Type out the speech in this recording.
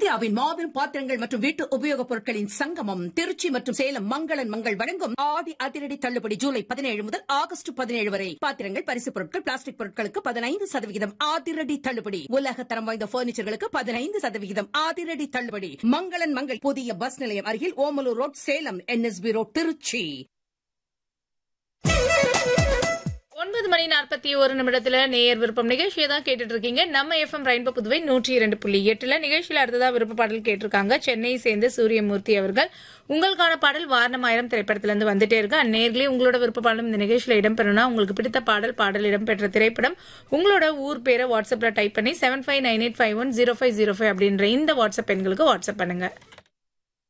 இந்தியாவின் மாபெரும் பாத்திரங்கள் மற்றும் வீட்டு உபயோகப் பொருட்களின் சங்கமம் திருச்சி மற்றும் சேலம் மங்களன் மங்கள் வழங்கும் ஆடி அதிரடி தள்ளுபடி ஜூலை பதினேழு முதல் ஆகஸ்ட் பதினேழு வரை பாத்திரங்கள் பரிசுப் பொருட்கள் பிளாஸ்டிக் பொருட்களுக்கு பதினைந்து சதவிகிதம் அதிரடி தள்ளுபடி உலக தரம் வாய்ந்த பர்னிச்சர்களுக்கு பதினைந்து சதவிகிதம் அதிரடி தள்ளுபடி மங்களன் மங்கள் புதிய பஸ் நிலையம் அருகில் Omalur road Salem NSP road Trichy ஒன்பது மணி நாற்பத்தி ஒரு நிமிடத்துல நேயர் விருப்பம் நிகழ்ச்சியை தான் கேட்டுட்டு இருக்கீங்க நம்ம எஃப்எம் ரெயின்போ புதுவை நூற்றி இரண்டு புள்ளி எட்டுல நிகழ்ச்சியில அடுத்ததா விருப்ப பாடல் கேட்டிருக்காங்க சென்னையை சேர்ந்த சூரியமூர்த்தி அவர்கள் உங்களுக்கான பாடல் வாரணமாயிரம் திரைப்படத்துல இருந்து வந்துட்டே இருக்கு அந்நேர்களே உங்களோட விருப்ப பாடலும் இந்த நிகழ்ச்சியில இடம்பெறணும்னா உங்களுக்கு பிடித்த பாடல் பாடல் இடம்பெற்ற திரைப்படம் உங்களோட ஊர் பேரை வாட்ஸ்அப்ல டைப் பண்ணி seven five nine eight five one zero five zero five அப்படின்ற இந்த வாட்ஸ்அப் எண்களுக்கு வாட்ஸ்அப் பண்ணுங்க